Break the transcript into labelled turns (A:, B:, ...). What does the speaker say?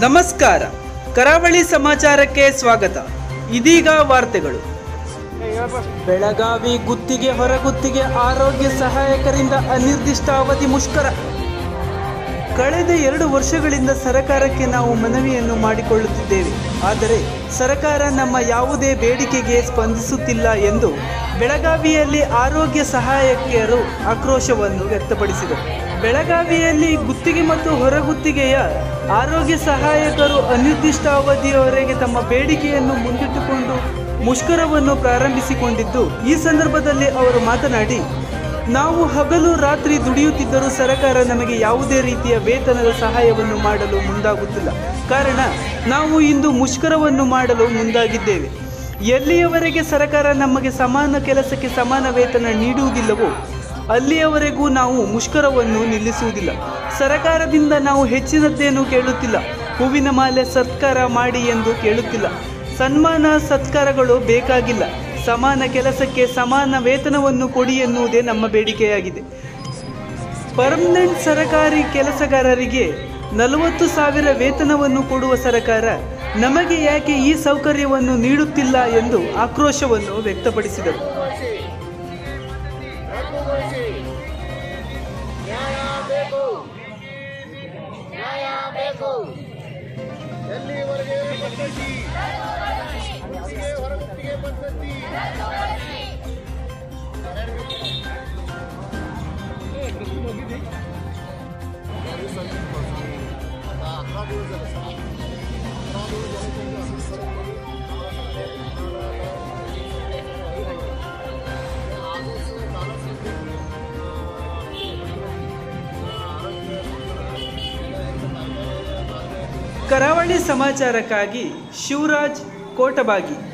A: ನಮಸ್ಕಾರ ಕರಾವಳಿ ಸಮಾಚಾರಕ್ಕೆ ಸ್ವಾಗತ ಇದೀಗ ವಾರ್ತೆಗಳು ಬೆಳಗಾವಿ ಗುತ್ತಿಗೆ ಹೊರಗುತ್ತಿಗೆ ಆರೋಗ್ಯ ಸಹಾಯಕರಿಂದ ಅನಿರ್ದಿಷ್ಟಾವಧಿ ಮುಷ್ಕರ ಕಳೆದ ಎರಡು ವರ್ಷಗಳಿಂದ ಸರಕಾರಕ್ಕೆ ನಾವು ಮನವಿಯನ್ನು ಮಾಡಿಕೊಳ್ಳುತ್ತಿದ್ದೇವೆ ಆದರೆ ಸರಕಾರ ನಮ್ಮ ಯಾವುದೇ ಬೇಡಿಕೆಗೆ ಸ್ಪಂದಿಸುತ್ತಿಲ್ಲ ಎಂದು ಬೆಳಗಾವಿಯಲ್ಲಿ ಆರೋಗ್ಯ ಸಹಾಯಕಿಯರು ಆಕ್ರೋಶವನ್ನು ವ್ಯಕ್ತಪಡಿಸಿದರು ಬೆಳಗಾವಿಯಲ್ಲಿ ಗುತ್ತಿಗೆ ಮತ್ತು ಹೊರಗುತ್ತಿಗೆಯ ಆರೋಗ್ಯ ಸಹಾಯಕರು ಅನಿರ್ದಿಷ್ಟ ಅವಧಿಯವರೆಗೆ ತಮ್ಮ ಬೇಡಿಕೆಯನ್ನು ಮುಂದಿಟ್ಟುಕೊಂಡು ಮುಷ್ಕರವನ್ನು ಪ್ರಾರಂಭಿಸಿಕೊಂಡಿದ್ದು ಈ ಸಂದರ್ಭದಲ್ಲಿ ಅವರು ಮಾತನಾಡಿ ನಾವು ಹಗಲು ರಾತ್ರಿ ದುಡಿಯುತ್ತಿದ್ದರೂ ಸರ್ಕಾರ ನಮಗೆ ಯಾವುದೇ ರೀತಿಯ ವೇತನದ ಸಹಾಯವನ್ನು ಮಾಡಲು ಮುಂದಾಗುತ್ತಿಲ್ಲ ಕಾರಣ ನಾವು ಇಂದು ಮುಷ್ಕರವನ್ನು ಮಾಡಲು ಮುಂದಾಗಿದ್ದೇವೆ ಎಲ್ಲಿಯವರೆಗೆ ಸರ್ಕಾರ ನಮಗೆ ಸಮಾನ ಕೆಲಸಕ್ಕೆ ಸಮಾನ ವೇತನ ನೀಡುವುದಿಲ್ಲವೋ ಅಲ್ಲಿಯವರೆಗೂ ನಾವು ಮುಷ್ಕರವನ್ನು ನಿಲ್ಲಿಸುವುದಿಲ್ಲ ಸರಕಾರದಿಂದ ನಾವು ಹೆಚ್ಚಿನದ್ದೇನು ಕೇಳುತ್ತಿಲ್ಲ ಹೂವಿನ ಮಾಲೆ ಸತ್ಕಾರ ಮಾಡಿ ಎಂದು ಕೇಳುತ್ತಿಲ್ಲ ಸನ್ಮಾನ ಸತ್ಕಾರಗಳು ಬೇಕಾಗಿಲ್ಲ ಸಮಾನ ಕೆಲಸಕ್ಕೆ ಸಮಾನ ವೇತನವನ್ನು ಕೊಡಿ ಎನ್ನುವುದೇ ನಮ್ಮ ಬೇಡಿಕೆಯಾಗಿದೆ ಪರ್ಮನೆಂಟ್ ಸರಕಾರಿ ಕೆಲಸಗಾರರಿಗೆ ನಲವತ್ತು ಸಾವಿರ ವೇತನವನ್ನು ಕೊಡುವ ಸರ್ಕಾರ ನಮಗೆ ಯಾಕೆ ಈ ಸೌಕರ್ಯವನ್ನು ನೀಡುತ್ತಿಲ್ಲ ಎಂದು ಆಕ್ರೋಶವನ್ನು ವ್ಯಕ್ತಪಡಿಸಿದರು
B: ರದ್ದುಗೊಳಿಸಿ ನ್ಯಾಯ ಬೇಕು ನ್ಯಾಯ ಬೇಕು ಎಲ್ಲಿವರೆಗೆ ಪದ್ಧತಿ ಗುತ್ತಿಗೆ ಹೊರಗುತ್ತಿಗೆ ಪದ್ಧತಿ ಅಕरा दिवस झाले सर अकरा दिवस झाले त्यांनी असं सरळ
A: ಕರಾವಳಿ ಸಮಾಚಾರಕ್ಕಾಗಿ ಶಿವರಾಜ್ ಕೋಟಬಾಗಿ